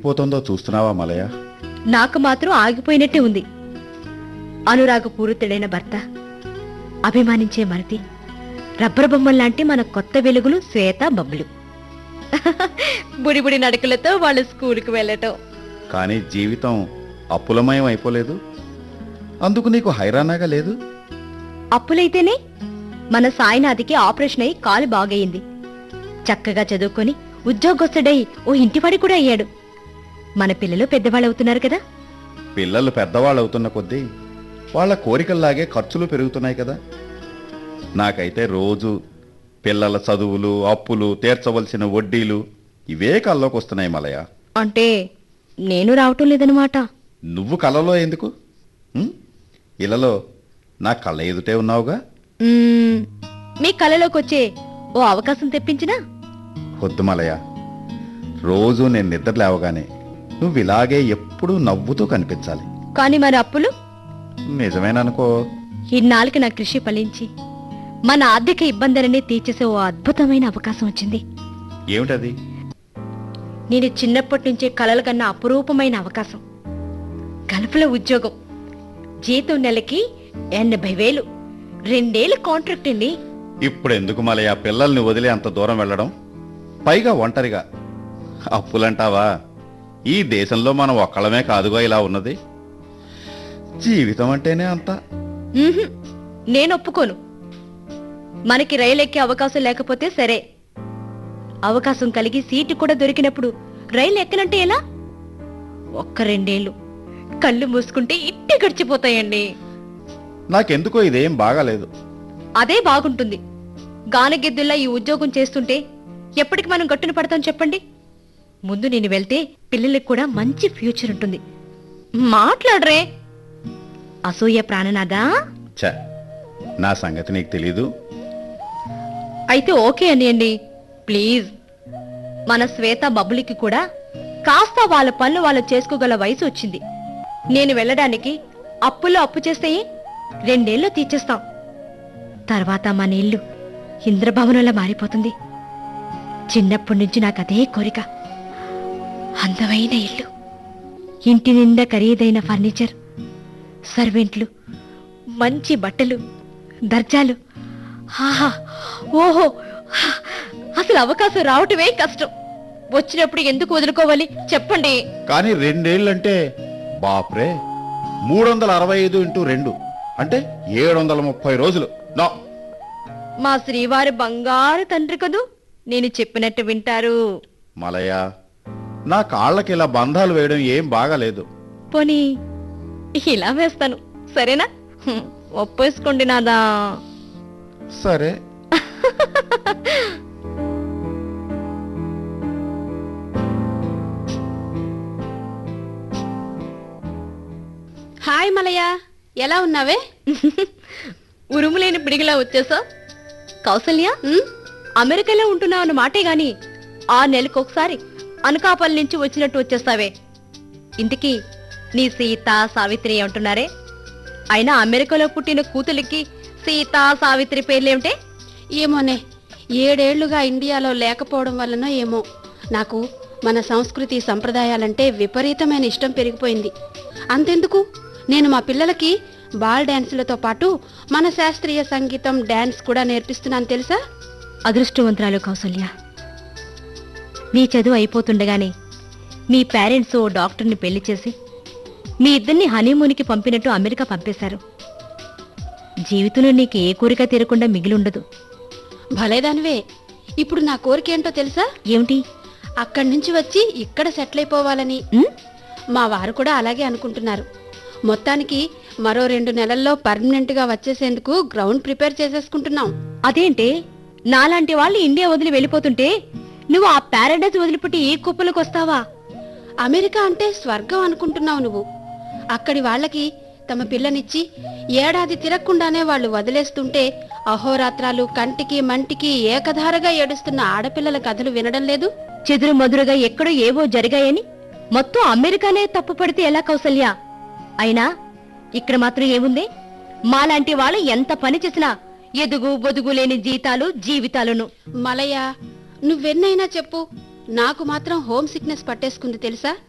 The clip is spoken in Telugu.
పోతుందో చూస్తున్నావా మలయ నాకు మాత్రం ఆగిపోయినట్టే ఉంది అనురాగపూరితుడైన భర్త అభిమానించే మరిది రబ్బర్ బొమ్మల్లాంటి మన కొత్త వెలుగులు శ్వేత బబ్బులు బుడిబుడి నడకలతో వాళ్ళు స్కూల్కి వెళ్ళటం కానీ జీవితం అప్పులమయం అయిపోలేదు అందుకు నీకు హైరానాగా లేదు అప్పులైతేనే మన సాయినాథికి ఆపరేషన్ అయి కాలు బాగయింది చక్కగా చదువుకొని ఉద్యోగస్తుడై ఓ ఇంటివాడి కూడా అయ్యాడు మన పిల్లలు పెద్దవాళ్ళు అవుతున్నారు కదా పిల్లలు పెద్దవాళ్ళు అవుతున్న కొద్దీ వాళ్ళ కోరికల్లాగే ఖర్చులు పెరుగుతున్నాయి కదా నాకైతే రోజు పిల్లల చదువులు అప్పులు తీర్చవలసిన వడ్డీలు ఇవే కల్లోకి వస్తున్నాయి మలయ అంటే నేను రావటం లేదనమాట నువ్వు కలలో ఎందుకు ఉం? ఇలలో నా కళ్ళ ఎదుటే ఉన్నావుగా మ్మ్, మీ కళలోకి వచ్చే ఓ అవకాశం తెప్పించినా వద్దు మలయ రోజు నేను నిద్ర లేవగానే నువ్వు ఇలాగే ఎప్పుడూ నవ్వుతూ కనిపించాలి కానీ మరి అప్పులు నిజమేననుకో ఇన్నాళ్ళకి నా కృషి ఫలించి మన ఆర్థిక ఇబ్బందులన్నీ తీర్చేసే ఓ అద్భుతమైన అవకాశం వచ్చింది ఏమిటది నేను చిన్నప్పటి నుంచే కలలు కన్నా అపురూపమైన అవకాశం గల్ఫ్లో ఉద్యోగం జీతం నెలకి ఎనభై వేలు రెండేళ్ళు కాంట్రాక్ట్ అండి ఇప్పుడు ఎందుకు మలయ పిల్లల్ని వదిలి అంత దూరం వెళ్ళడం పైగా ఒంటరిగా అప్పులంటావా ఈ దేశంలో మనం ఒక్కళ్ళమే కాదుగా ఇలా ఉన్నది జీవితం అంటేనే అంత మ్మ్హ్మ్. నేను ఒప్పుకోను మనకి రైలు ఎక్కే అవకాశం లేకపోతే సరే అవకాశం కలిగి సీటు కూడా దొరికినప్పుడు రైలు ఎక్కనంటే ఎలా ఒక్క రెండేళ్ళు కళ్ళు మూసుకుంటే ఇట్టే గడిచిపోతాయండి నాకెందుకో ఇదేం బాగాలేదు అదే బాగుంటుంది గానగెద్దుల్లా ఈ ఉద్యోగం చేస్తుంటే ఎప్పటికి మనం గట్టున పడతాం చెప్పండి ముందు నేను వెళ్తే పిల్లలకు కూడా మంచి ఫ్యూచర్ ఉంటుంది మాట్లాడరే అసూయ ప్రాణనాదా ఛ నా సంగతి నీకు తెలీదు అయితే ఓకే అనియండి ప్లీజ్ మన శ్వేత బబ్బులికి కూడా కాస్త వాళ్ళ పనులు వాళ్ళు చేసుకోగల వయసు వచ్చింది నేను వెళ్ళడానికి అప్పుల్లో అప్పు చేస్తే రెండేళ్ళు తీర్చేస్తాం తర్వాత మన ఇల్లు ఇంద్రభవనంలా మారిపోతుంది చిన్నప్పటి నుంచి నాకు అదే కోరిక అందమైన ఇల్లు ఇంటి నిండా ఖరీదైన ఫర్నిచర్ సర్వెంట్లు మంచి బట్టలు దర్జాలు ఆహా ఓహో అసలు అవకాశం రావటమే కష్టం వచ్చినప్పుడు ఎందుకు వదులుకోవాలి చెప్పండి కానీ రెండేళ్ళంటే బాప్రే మూడు వందల అరవై ఐదు ఇంటూ రెండు అంటే ఏడు వందల ముప్పై రోజులు నో మా శ్రీవారి బంగారు తండ్రి కదూ నేను చెప్పినట్టు వింటారు మలయ నా కాళ్ళకి ఇలా బంధాలు వేయడం ఏం బాగాలేదు పోనీ ఇలా వేస్తాను సరేనా హ్మ్, ఒప్పేసుకోండి నాదా సరే హాయ్ మలయ ఎలా ఉన్నావే ఉరుములేని పిడిగిలా వచ్చేసా కౌసల్య ఉమ్, అమెరికాలో ఉంటున్నావు అన్న మాటే గాని ఆ నెలకు ఒకసారి అనకాపల్లి నుంచి వచ్చినట్టు వచ్చేస్తావే ఇంటికి నీ సీత సావిత్రి అంటున్నారే అయినా అమెరికాలో పుట్టిన కూతులికి సీత సావిత్రి పేర్లేమిటే ఏమోనే ఏడేళ్లుగా ఇండియాలో లేకపోవడం వల్లనో ఏమో నాకు మన సంస్కృతి సంప్రదాయాలంటే విపరీతమైన ఇష్టం పెరిగిపోయింది అంతెందుకు నేను మా పిల్లలకి బాల్ డాన్సులతో పాటు మన శాస్త్రీయ సంగీతం డాన్స్ కూడా నేర్పిస్తున్నాను తెలుసా అదృష్టవంతురాలు కౌసల్య నీ చదువు అయిపోతుండగానే మీ పేరెంట్స్ ఓ డాక్టర్ని పెళ్లి చేసి మీ ఇద్దరిని హనీమూన్కి పంపినట్టు అమెరికా పంపేశారు జీవితంలో నీకు ఏ కోరిక తీరకుండా మిగిలి ఉండదు భలేదానివే ఇప్పుడు నా కోరిక ఏంటో తెలుసా ఏమిటి అక్కడి నుంచి వచ్చి ఇక్కడ సెటిల్ అయిపోవాలని ఉమ్? మా వారు కూడా అలాగే అనుకుంటున్నారు మొత్తానికి మరో రెండు నెలల్లో పర్మనెంట్ గా వచ్చేసేందుకు గ్రౌండ్ ప్రిపేర్ చేసేసుకుంటున్నాం అదేంటే నాలాంటి వాళ్ళు ఇండియా వదిలి వెళ్ళిపోతుంటే నువ్వు ఆ పారాడైజ్ వదిలిపెట్టి ఈ కుప్పలకు వస్తావా అమెరికా అంటే స్వర్గం అనుకుంటున్నావు నువ్వు అక్కడి వాళ్ళకి తమ పిల్లనిచ్చి ఏడాది తిరగకుండానే వాళ్ళు వదిలేస్తుంటే అహోరాత్రాలు కంటికి మంటికి ఏకధారగా ఏడుస్తున్న ఆడపిల్లల కథలు వినడం లేదు చెదురు మదురుగా ఎక్కడో ఏవో జరిగాయని మొత్తం అమెరికానే తప్పు పడితే ఎలా కౌసల్య అయినా ఇక్కడ మాత్రం ఏముంది మాలాంటి వాళ్ళు ఎంత పని చేసినా ఎదుగు బొదుగు లేని జీతాలు జీవితాలును మలయ నువ్వెన్నైనా చెప్పు నాకు మాత్రం హోమ్ సిక్నెస్ పట్టేసుకుంది తెలుసా